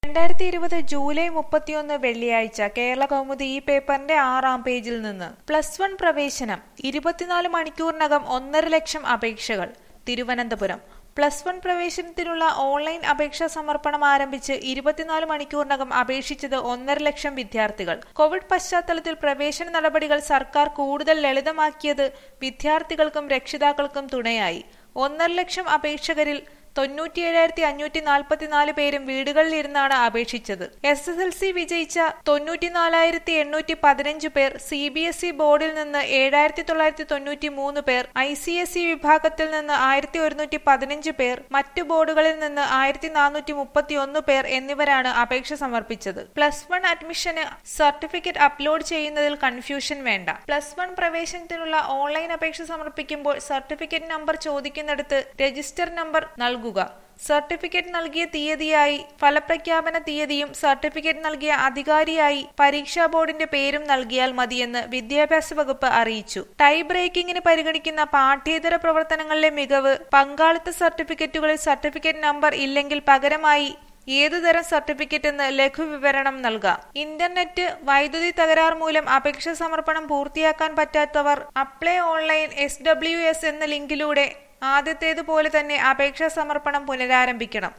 രണ്ടായിരത്തി ഇരുപത് ജൂലൈ മുപ്പത്തിയൊന്ന് വെള്ളിയാഴ്ച കേരള കൗമുദി ഈ പേപ്പറിന്റെ ആറാം പേജിൽ നിന്ന് പ്ലസ് വൺ പ്രവേശനം ഇരുപത്തിനാല് മണിക്കൂറിനകം ഒന്നര ലക്ഷം അപേക്ഷകൾ തിരുവനന്തപുരം പ്ലസ് വൺ പ്രവേശനത്തിനുള്ള ഓൺലൈൻ അപേക്ഷാ സമർപ്പണം ആരംഭിച്ച് ഇരുപത്തിനാല് മണിക്കൂറിനകം അപേക്ഷിച്ചത് ഒന്നര ലക്ഷം വിദ്യാർത്ഥികൾ കോവിഡ് പശ്ചാത്തലത്തിൽ പ്രവേശന നടപടികൾ സർക്കാർ കൂടുതൽ ലളിതമാക്കിയത് വിദ്യാർത്ഥികൾക്കും രക്ഷിതാക്കൾക്കും തുണയായി ഒന്നര ലക്ഷം അപേക്ഷകരിൽ തൊണ്ണൂറ്റിയേഴായിരത്തി അഞ്ഞൂറ്റി നാൽപ്പത്തിനാല് പേരും വീടുകളിലിരുന്നാണ് അപേക്ഷിച്ചത് എസ് എസ് എൽ സി വിജയിച്ച തൊണ്ണൂറ്റിനാലായിരത്തി എണ്ണൂറ്റി പതിനഞ്ച് പേർ സി ബി എസ് ഇ ബോർഡിൽ നിന്ന് ഏഴായിരത്തി തൊള്ളായിരത്തി തൊണ്ണൂറ്റി മൂന്ന് പേർ ഐ സി എസ് ഇ വിഭാഗത്തിൽ നിന്ന് ആയിരത്തി ഒരുന്നൂറ്റി പതിനഞ്ച് പേർ മറ്റു ബോർഡുകളിൽ നിന്ന് ആയിരത്തി നാനൂറ്റി മുപ്പത്തി ഒന്ന് പേർ എന്നിവരാണ് അപേക്ഷ സമർപ്പിച്ചത് പ്ലസ് വൺ അഡ്മിഷന് സർട്ടിഫിക്കറ്റ് അപ്ലോഡ് ചെയ്യുന്നതിൽ കൺഫ്യൂഷൻ വേണ്ട പ്ലസ് വൺ പ്രവേശനത്തിനുള്ള ഓൺലൈൻ അപേക്ഷ സമർപ്പിക്കുമ്പോൾ സർട്ടിഫിക്കറ്റ് നമ്പർ ചോദിക്കുന്നിടത്ത് രജിസ്റ്റർ നമ്പർ നൽകുക സർട്ടിഫിക്കറ്റ് നൽകിയ തീയതിയായി ഫലപ്രഖ്യാപന തീയതിയും സർട്ടിഫിക്കറ്റ് നൽകിയ അധികാരിയായി പരീക്ഷാ ബോർഡിന്റെ പേരും നൽകിയാൽ മതിയെന്ന് വിദ്യാഭ്യാസ വകുപ്പ് അറിയിച്ചു ടൈ ബ്രേക്കിംഗിന് പരിഗണിക്കുന്ന പാഠ്യേതര പ്രവർത്തനങ്ങളിലെ മികവ് പങ്കാളിത്ത സർട്ടിഫിക്കറ്റുകളിൽ സർട്ടിഫിക്കറ്റ് നമ്പർ ഇല്ലെങ്കിൽ പകരമായി ഏതുതരം സർട്ടിഫിക്കറ്റ് എന്ന് ലഘുവിവരണം നൽകാം ഇന്റർനെറ്റ് വൈദ്യുതി തകരാർ മൂലം അപേക്ഷ സമർപ്പണം പൂർത്തിയാക്കാൻ പറ്റാത്തവർ apply online S W S എന്ന ലിങ്കിലൂടെ ആദ്യത്തേതുപോലെ തന്നെ അപേക്ഷാ സമർപ്പണം പുനരാരംഭിക്കണം